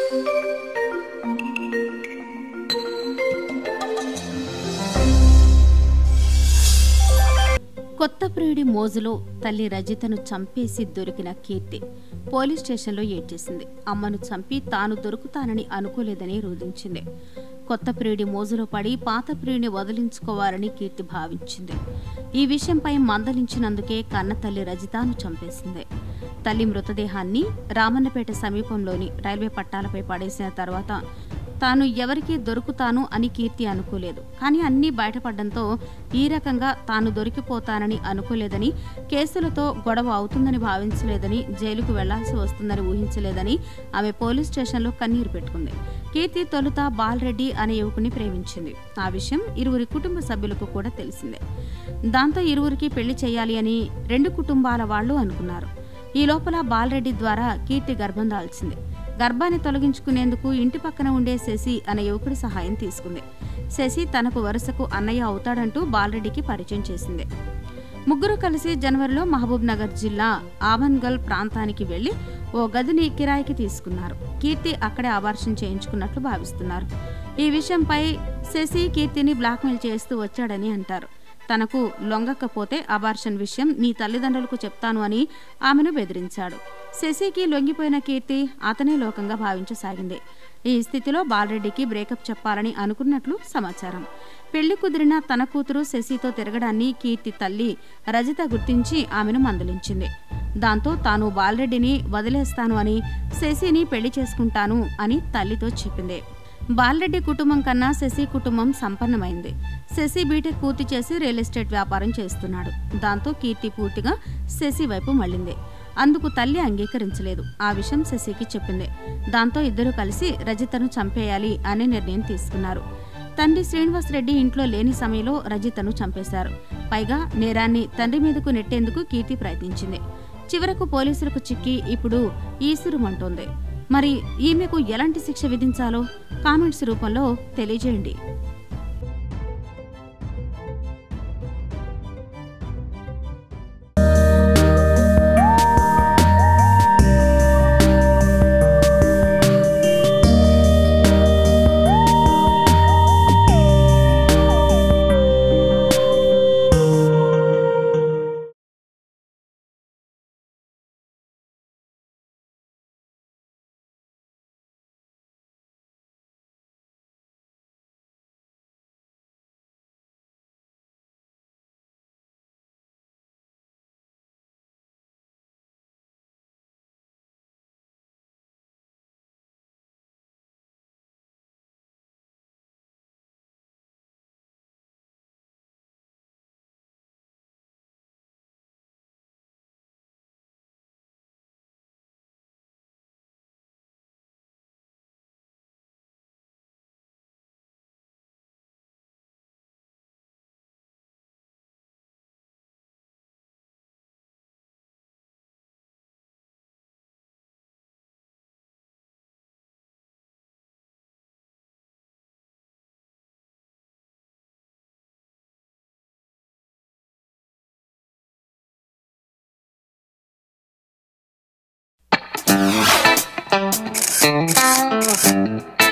కొత్తప్రియుడి మోజులో తల్లి రజితను చంపేసి దొరికిన కీర్తి పోలీస్ స్టేషన్లో ఏడ్చేసింది అమ్మను చంపి తాను దొరుకుతానని అనుకోలేదని రోధించింది కొత్త ప్రియుడి మోజులో పడి పాత ప్రియుడిని వదిలించుకోవాలని కీర్తి భావించింది ఈ విషయంపై మందలించినందుకే కన్న తల్లి రజితాను చంపేసింది తల్లి మృతదేహాన్ని రామన్నపేట సమీపంలోని రైల్వే పట్టాలపై పడేసిన తర్వాత తాను ఎవరికి దొరుకుతాను అని కీర్తి అనుకోలేదు కానీ అన్నీ బయటపడడంతో ఈ రకంగా తాను దొరికిపోతానని అనుకోలేదని కేసులతో గొడవ అవుతుందని భావించలేదని జైలుకు వెళ్లాల్సి వస్తుందని ఊహించలేదని ఆమె పోలీస్ స్టేషన్లో కన్నీరు పెట్టుకుంది కీర్తి తొలుత బాలరెడ్డి అనే యువకుని ప్రేమించింది ఆ విషయం ఇరువురి కుటుంబ సభ్యులకు కూడా తెలిసిందే దాంతో ఇరువురికి పెళ్లి చేయాలి అని రెండు కుటుంబాల వాళ్ళు అనుకున్నారు ఈ లోపల బాలరెడ్డి ద్వారా కీర్తి గర్భం దాల్చింది గర్భాన్ని తొలగించుకునేందుకు ఇంటి పక్కన ఉండే శశి అనే యువకుడి సహాయం తీసుకుంది శశి తనకు వరుసకు అన్నయ్య అవుతాడంటూ బాలరెడ్డికి పరిచయం చేసింది ముగ్గురు కలిసి జనవరిలో మహబూబ్ నగర్ జిల్లా ఆవన్గల్ ప్రాంతానికి వెళ్లి ఓ గదిని కిరాయికి తీసుకున్నారు కీర్తి అక్కడే అబార్షన్ చేయించుకున్నట్లు భావిస్తున్నారు ఈ విషయంపై శశి కీర్తిని బ్లాక్మెయిల్ చేస్తూ వచ్చాడని అంటారు తనకు లొంగకపోతే అబార్షన్ విషయం నీ తల్లిదండ్రులకు చెప్తాను అని ఆమెను బెదిరించాడు శశికి లొంగిపోయిన కీర్తి అతనే లోకంగా భావించసాగింది ఈ స్థితిలో బాలరెడ్డికి బ్రేకప్ చెప్పాలని అనుకున్నట్లు సమాచారం పెళ్లి కుదిరిన తన కూతురు శశితో తిరగడాన్ని కీర్తి తల్లి రజిత గుర్తించి ఆమెను మందలించింది దాంతో తాను బాలరెడ్డిని వదిలేస్తాను అని శశిని పెళ్లి చేసుకుంటాను అని తల్లితో చెప్పింది బాలరెడ్డి కుటుంబం కన్నా శశి కుటుంబం సంపన్నమైంది శశి బీటెక్ పూర్తి చేసి రియల్ ఎస్టేట్ వ్యాపారం చేస్తున్నాడు దాంతో కీర్తి పూర్తిగా శశి వైపు మళ్ళింది అందుకు తల్లి అంగీకరించలేదు ఆ విషయం శశికి చెప్పింది దాంతో ఇద్దరు కలిసి రజితను చంపేయాలి అనే నిర్ణయం తీసుకున్నారు తండ్రి శ్రీనివాస్ రెడ్డి ఇంట్లో లేని సమయంలో రజితను చంపేశారు పైగా నేరాన్ని తండ్రి మీదకు నెట్టేందుకు కీర్తి ప్రయత్నించింది చివరకు పోలీసులకు చిక్కి ఇప్పుడు ఈసురుమంటోంది మరి ఈమెకు ఎలాంటి శిక్ష విధించాలో కామెంట్స్ రూపంలో తెలియజేయండి Thank you.